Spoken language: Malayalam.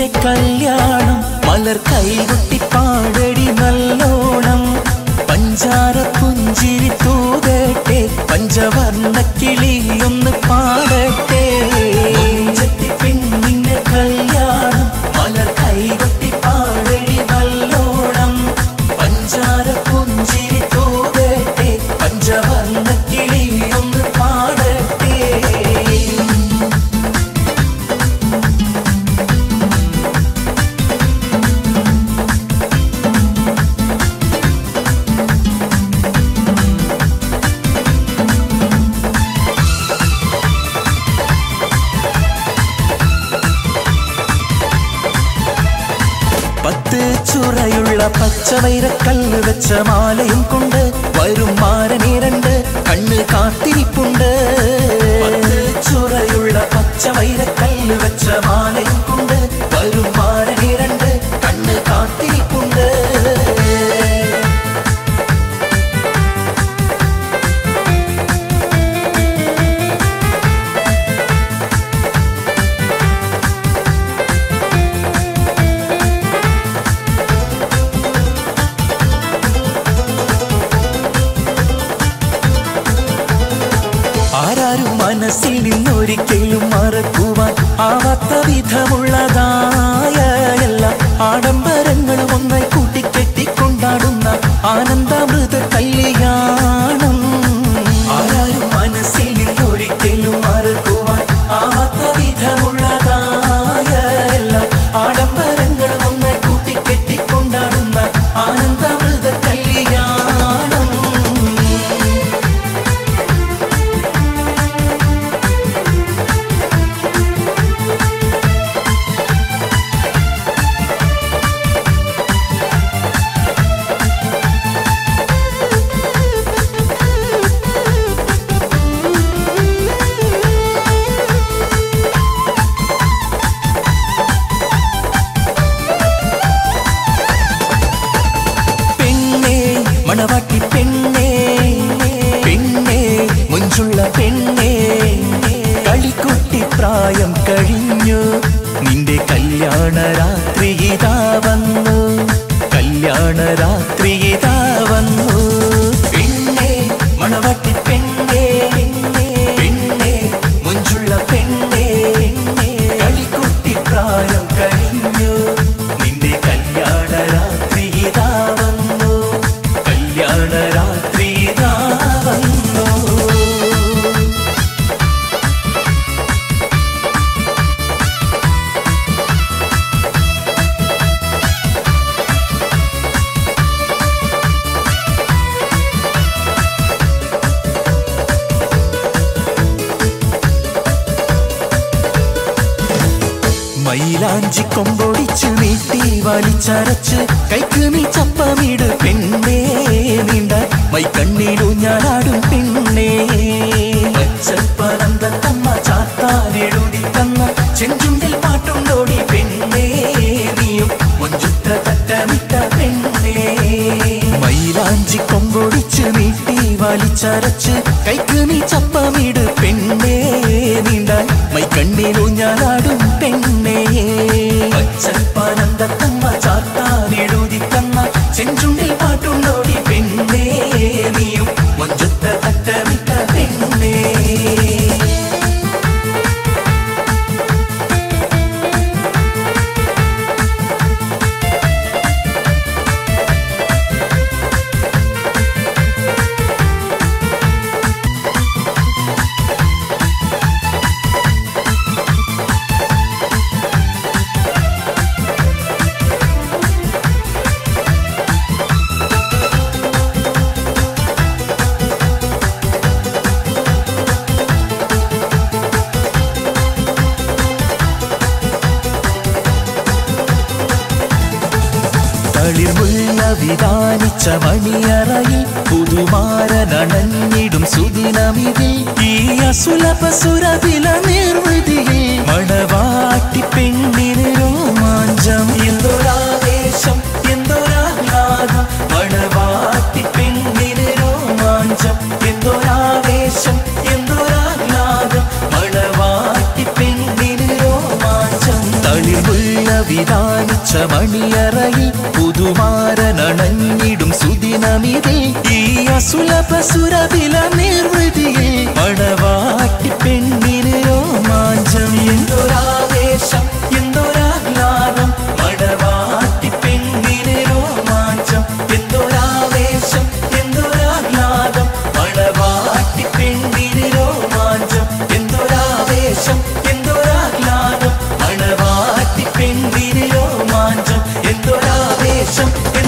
നിന്റെ കല്യാണം മലർ കൈകൊട്ടി പാടടി നല്ലോണം പഞ്ചാര പുഞ്ചിരി തൂകട്ടെ പഞ്ചവർണ്ണ കിളിയൊന്ന് പാടട്ടെ മുഞ്ചത്തി പെണ്ണിന്റെ കല്യാണം മലർ കൈകൊട്ടി പാടടി നല്ലോണം പഞ്ചാര പുഞ്ചിരി തൂകട്ടെ പഞ്ചവർണ്ണ കിളിയൊന്ന് പാടട്ടെ പത്ത് ചുറയുള്ള പച്ചവൈരക്കല്ല് വെച്ച മാലയും കൊണ്ട് വരും മാരനീരണ്ട് കണ്ണ് കാത്തിരിപ്പുണ്ട് പത്ത് ചുറയുള്ള പച്ചവൈരക്കല്ല് വെച്ച മാലയും കൊണ്ട് വരും മാരനീരണ്ട് കണ്ണ് കാത്തിരിപ്പുണ്ട് ആരാരും മനസ്സിൽ നിന്നൊരിക്കലും മറക്കുവാൻ ആവാത്ത വിധമുള്ളതായ എല്ലാ ആഡംബരങ്ങളും ഒന്നായി കൂട്ടിക്കെട്ടിക്കൊണ്ടാടുന്ന ആനന്ദാമൃത കല്യാണം ആരാരും മനസ്സിൽ നിന്നൊരിക്കലും മറക്കുവാൻ ആവാത്ത വിധമുള്ളതായ എല്ലാ ആഡംബരങ്ങളും ഒന്നായി കൂട്ടിക്കെട്ടിക്കൊണ്ടാടുന്ന ആനന്ദാമൃത കല്യാണം പെണ്ണേ മണവാട്ടി പെണ്ണേ പെണ്ണേ മുഞ്ചുള്ള പെണ്ണേ കളിക്കുട്ടി പ്രായം കഴിഞ്ഞു നിന്റെ കല്യാണ രാത്രി ഇതാ വന്നു കല്യാണ രാത്രി ഇതാ വന്നു പെണ്ണേ മണവാട്ടി പെണ്ണേ പെണ്ണേ മുഞ്ചുള്ള പെണ്ണേ കളിക്കുട്ടി പ്രായം കഴിഞ്ഞു നിന്റെ കല്യാണ രാത്രി ഇതാ വന്നു കല്യാണ രാത്രി ഇതാ വന്നു മൈലാഞ്ചി കൊമ്പൊടിച്ചു നീട്ടി വലിച്ചരച്ച് കൈക്ക് നീ ചപ്പമിട് പെണ്ണേ നീണ്ട മൈക്കണ്ണിലു ഞാനാടും പെണ്ണേ പച്ചപ്പനന്തത്തമ്മ ചാത്താനെഴുതി തന്ന ചെഞ്ചുണ്ടിൽ പാട്ടുണ്ടോടി പെണ്ണേ നീയും മൊഞ്ചുത്ര തട്ടമിട്ട പെണ്ണേ മൈലാഞ്ചി കൊമ്പൊടിച്ച് നീട്ടി വലിച്ചരച്ച് കൈക്ക് നീ ചപ്പമിട് പെണ്ണേ നീണ്ടാൽ മൈക്കണ്ണിലു ഞാനാടും പെണ്ണേ പച്ചപ്പാനന്ദത്തമ്മ ചാത്താനെഴുതി തന്ന ചെഞ്ചുണ്ടിൽ പാട്ടുണ്ടോടി പെണ്ണേ നീയും മൊഞ്ചുത്ത തട്ടമിട്ട പെണ്ണേ തളിർമുള്ള വിധാനിച്ച മണിയറയിൽ പുതുമാരനണഞ്ഞിടും സുദിനമിതിൽ ഈ അസുലഭ സുരവില നിർവൃതിയിൽ മണവാട്ടി പെണ്ണിന് രോമാഞ്ചം എന്തൊരാവേശം എന്തൊരാഹ്ലാദം മണവാട്ടി പെണ്ണിന് രോമാഞ്ചം എന്തൊരാവേശം എന്തൊരാഹ്ലാദം മണവാട്ടി പെണ്ണിന് രോമാഞ്ചം തളിർമുള്ള മുല്ല വിധാനിച്ച മണിയറയിൽ പുതുമാരനണഞ്ഞിടും സുദിനമിതിൽ ഈ അസുലഭ സുരവില നിർവൃതിയിൽ മണവാട്ടി പെണ്ണിന് രോമാഞ്ചം എന്തൊരാവേശം എന്തൊരാഹ്ലാദം മണവാട്ടി പെണ്ണിന് രോമാഞ്ചം എന്തൊരാവേശം എന്തൊരാഹ്ലാദം മണവാട്ടി പെണ്ണിന് രോമാഞ്ചം എന്തൊരാവേശം എന്തൊരാഹ്ലാദം മണവാട്ടി പെണ്ണിന് രോമാഞ്ചം എന്തൊരാവേശം